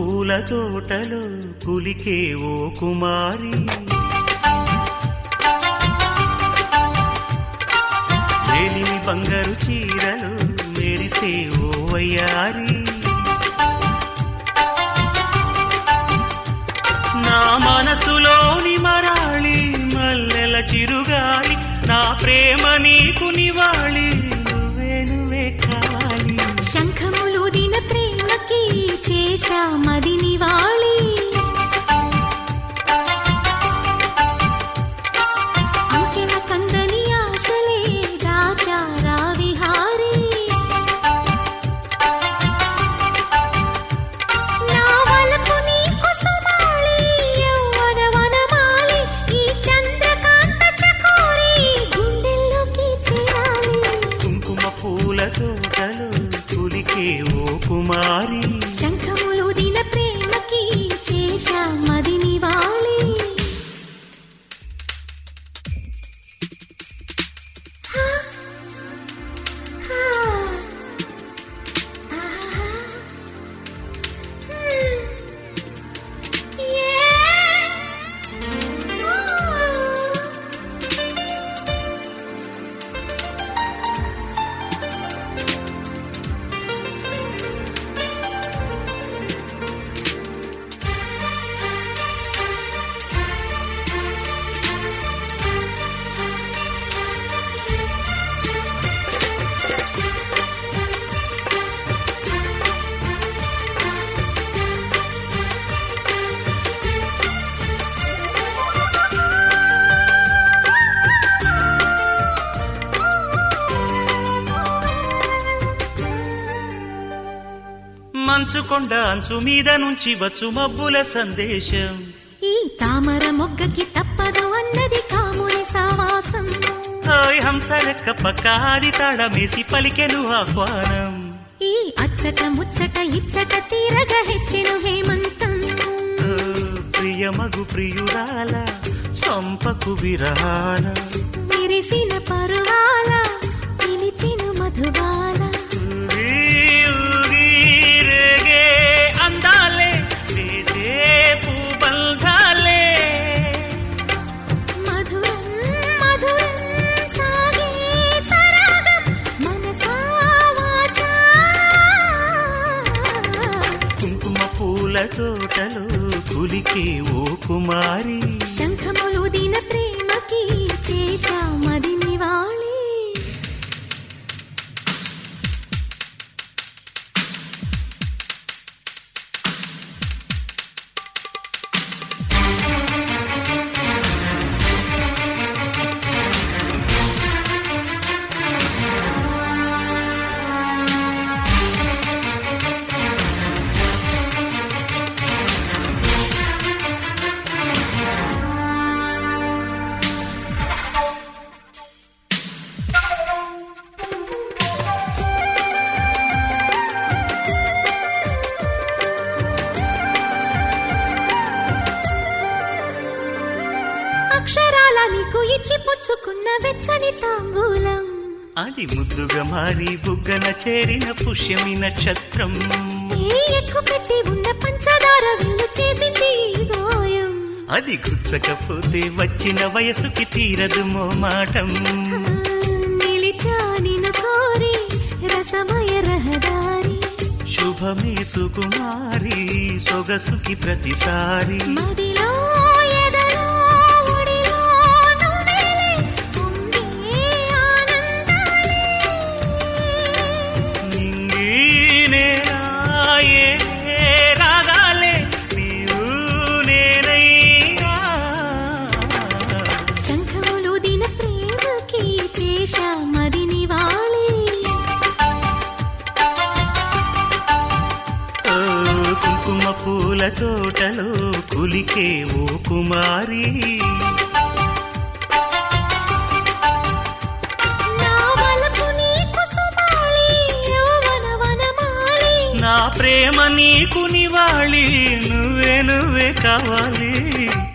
పూల తోటలో కులికే ఓ కుమారి వేలిమి బంగారు చీరలు మెరిసే ఓ వయ్యారి నా మనసులోని మరాళి మల్లెల చిరుగాలి నా ప్రేమ నీకు నివాళి నువ్వే నువ్వే కావాలి శంఖములుదిన ప్రేమకి చేశా మది నివాళి అంకెల కందని ఆశలే రాచారా విహారీ నా వలపు నీకు సుమాలి యవ్వన వనమాలి ఈ చంద్రకాంత చకోరి గుండెల్లోకి చేరాలి కుంకుమ పూల తోటలో కులికే ఓ కుమారి శంఖములు దిన ప్రేమకి చేశా మది నివాళి హా, హా, ఆహా, హ్మ్, ఏ, ఓ. మంచు కొండ అంచు మీద నుంచి వచ్చు మబ్బుల సందేశం ఈ తామర మొగ్గకి తప్పదు అన్నది కాముని సావాసం హాయ్ హంసలెక్క పక్కాది తాళమేసి పలికెను ఆహ్వానం ఈ అచ్చట ముచ్చట ఇచ్చట తీరగ హెచ్చెను హేమంతం ఓ, ప్రియమగు ప్రియురాల చంపకు విరహాల విరిసిన పరువాల పిలిచిన మధుబాల ఊగి ఊగి రేగే అందాలే వేసే పూబంధాలే మధురం మధురం సాగే సరాగం మనసా వాచా కుంకుమ పూల తోటలో కులికే ఓ కుమారి శంఖములు దిన ప్రేమకి చేశా మది నివాళి అక్షరాల నీకు ఇచ్చి పుచ్చుకున్న వెచ్చని తాంబూలం అది ముద్దుగా మారి బుగ్గన చేరిన పుష్యమి నక్షత్రం ఏ ఎక్కు పెట్టి ఉన్న పంచదార విల్లు చేసింది ఈ గాయం అది గుచ్చకపోతే వచ్చిన వయసుకి తీరదు మోమాటం ఆ, నిలిచా నిన్ను కోరి రసమయ రహదారి శుభమే సుకుమారి సొగసుకి ప్రతిసారి మదిలో ఎదలో ఒడిలో నువ్వేలే పొంగే ఆనందాలే నింగి నేరాయే రాగాలే నీవు నేనైనా శంఖములు దిన ప్రేమకి చేశా మది నివాళి ఓ కుంకుమ పూల తోటలో కులికే ఓ కుమారి నా వలపు నీకు సుమాలి యౌవన వనమాలి నా ప్రేమ నీకు నివాళి నువ్వే నువ్వే కావాలి